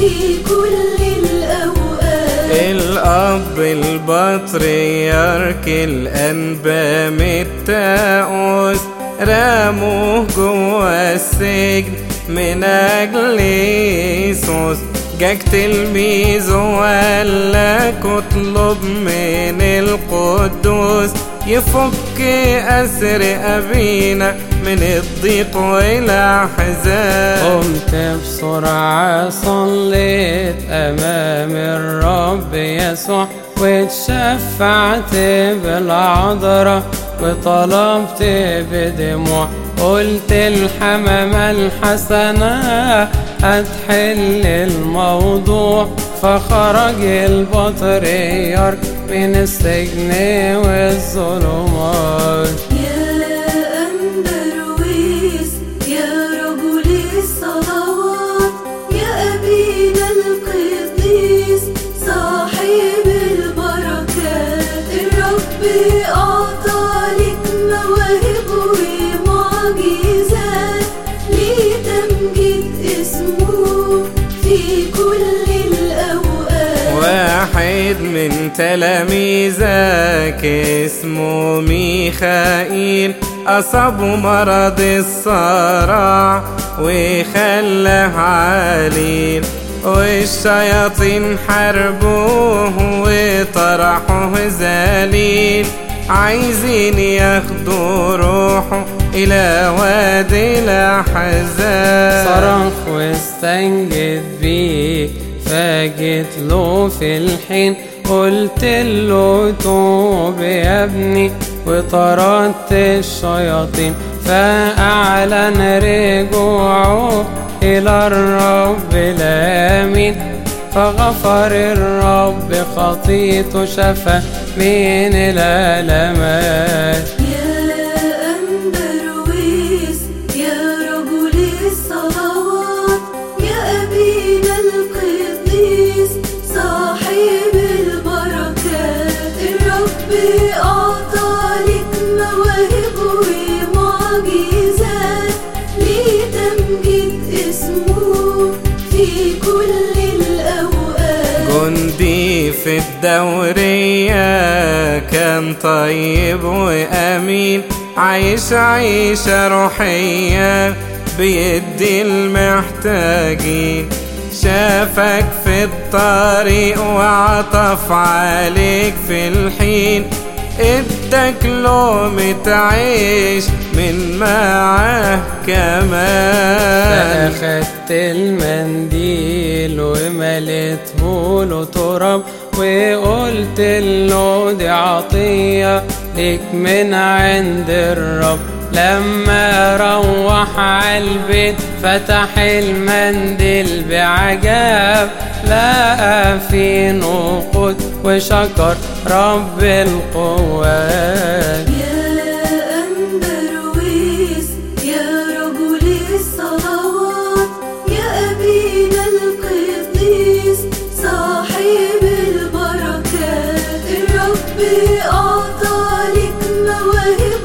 في كل الأوقات الأب البطريرك الأنبا متاؤس راموه جوا السجن من أجل يسوس جاك تلميذ وقالك اطلب من القدوس يفك أسر أبينا من الضيق والأحزان قمت بسرعة صليت أمام الرب يسوع واتشفعت بالعذراء وطلبت بدموع قلت الحمامة الحسنة هتحل الموضوع فخرج البطريرك من السجن والظلمات يا أندرويس يا رجل الصلوات يا أبينا القديس صاحب البركات الرب أعطى لك مواهب ومعجزات لتمجيد اسمه في كل الأوقات واحد من تلاميذك اسمه ميخائيل أصابه مرض الصرع وخلاه عليل والشياطين حاربوه وطرحوه ذليل عايزين ياخدوا روحه إلى وادي الأحزان صرخ واستنجد بيه فجيت له في الحين قلت له توب يا ابني وطردت الشياطين فأعلن رجوعه إلى الرب الآمين فغفر الرب خطيته شفى من الألمات يا أندرويس يا رجل الصلوات يا أبينا القديس صاحب البركات الرب أعطى لك مواهب ومعجزات لتمجيد اسمه في كل الأوقات جندي في الدورية كان طيب وأمين عايش عيشة روحية بيدي المحتاجين شافك في الطريق وعطف عليك في الحين ادك لقمة عيش من معاه كمان فأخدت المنديل ومليته له تراب وقلت له دي عطية ليك من عند الرب لما روح عالبيت فتح المنديل بعجاب لقى فيه نقود وشكر رب القوات يا أندرويس يا رجل الصلوات يا أبينا القديس صاحب البركات الرب أعطى لك مواهب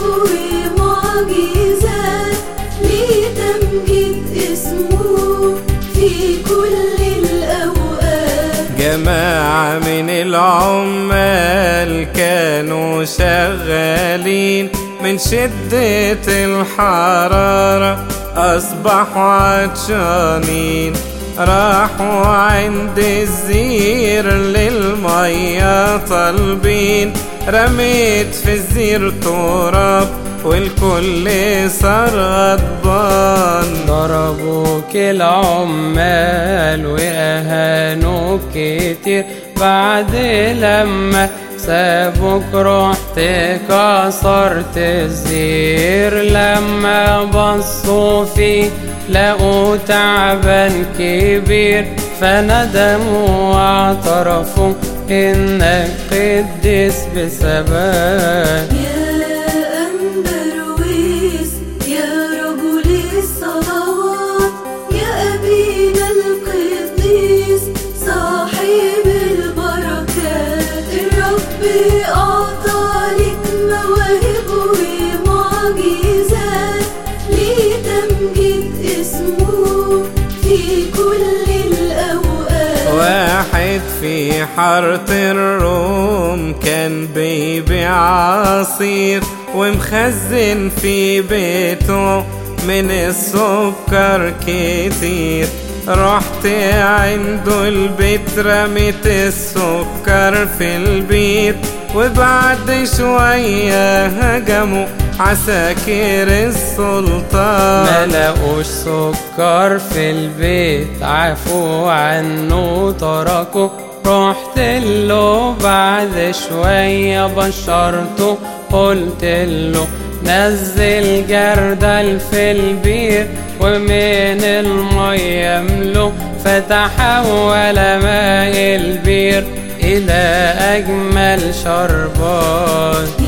ومعجزات لتمجيد اسمه في كل الأوقات جماعة من العمال كانوا شغالين من شدة الحرارة أصبحوا عطشانين راحوا عند الزير للمية طالبين رميت في الزير تراب والكل صار غضبان ضربوك العمال وأهانوك كتير بعد لما سابوك رحت كسرت الزير لما بصوا فيه لقوا تعبان كبير فندموا واعترفوا انك قديس بثبات يا أندرويس يا رجل الصلوات يا أبينا القديس صاحب البركات الرب أعطى لك مواهب ومعجزات لتمجيد اسمه في كل الأوقات في حارة الروم كان بيبيع عصير ومخزن في بيته من السكر كتير رحت عنده البيت رميت السكر في البيت وبعد شوية هجموا عساكر السلطان ملقوش سكر في البيت عفوا عنه تركه رحت له بعد شوية بشرته قلت له نزل جردل في البير ومن المية املو فتحول ماء البير إلى أجمل شربات